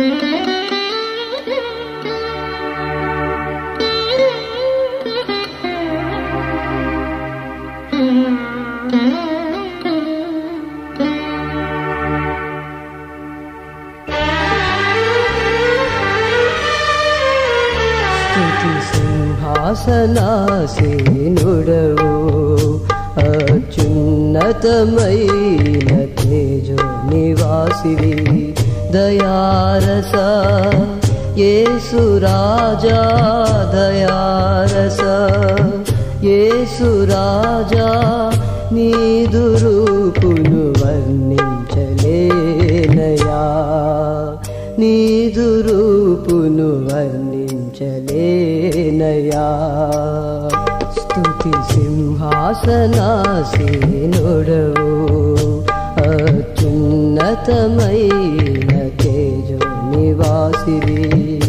స్తుతి సింహాసనాసీనుడవు అత్యున్నతమైన తేజో నివాసివి దయారస యేసు రాజా దయారస యేసు రాజా నీదు రూపును వర్ణించలేనయా నీదు రూపును వర్ణించలేనయా స్తుతి సింహాసనాసీనుడవు అత్యున్నతమైన తేజో నివాసివి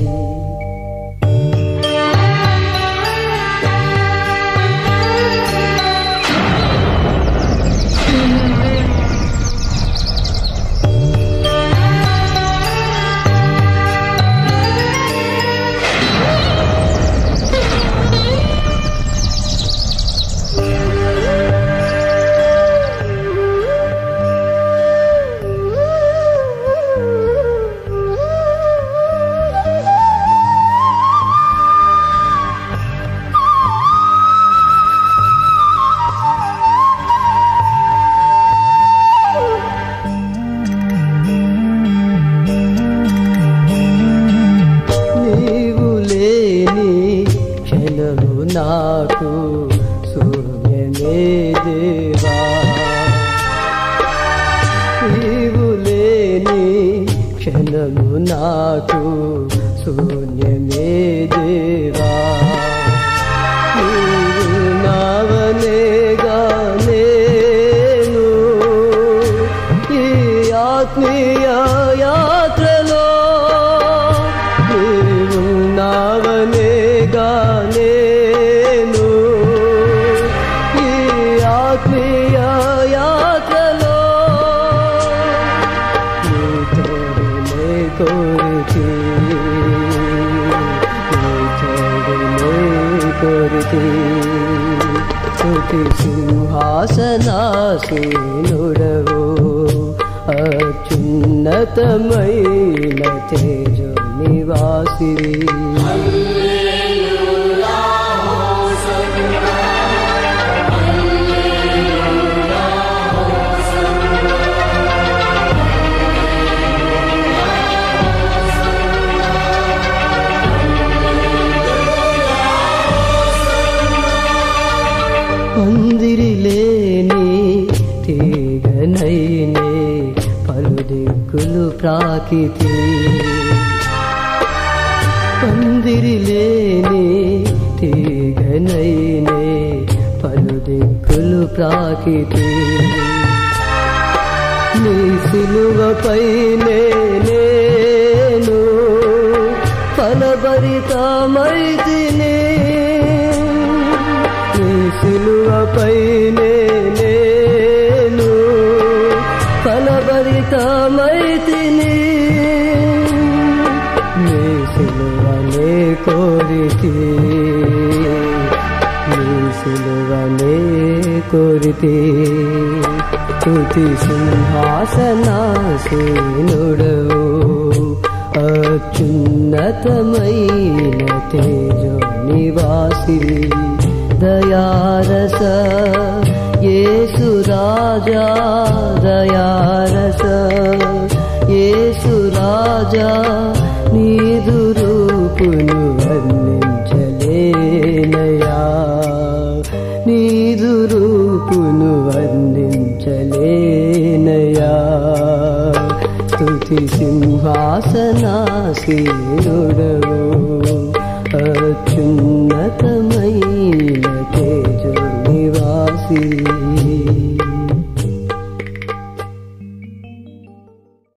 నీవు లేని క్షణము నాకు శూన్యమే దేవా నీవు లేని క్షణము నాకు శూన్యమే దేవా నీవు నావనేగా నేను ఈ ఆత్మీయ యాత్రలో నీవు నావనేగా నేను ఈ ఆత్మీయ యాత్రలో నీ తోడునే కోరితే నీ తోడునే కోరితే స్తుతి సింహాసనాసీనుడవు అత్యున్నతమైన తేజో నివాసివి పందిరి లేని తీగనైనే పలు దిక్కులు ప్రాకితి పందిరి లేని తీగనైనే పలు దిక్కులు ప్రాకితి నీ సిలువపైనే నేను ఫలభరితమైతిని నీ సిలువపైనే నేను ఫలభరితమైతిని నీ సిలువనే కోరితి నీ సిలువనే కోరితి స్తుతి సింహాసనాసీనుడవు అత్యున్నతమైన తేజో నివాసి దయారస యేసు రాజా దయారస యేసు రాజా నీదు రూపును వర్ణించలేనయా నీదు రూపును వర్ణించలేనయా స్తుతి సింహాసనాసీనుడవు అత్యున్నతమైన తేజో నివాసి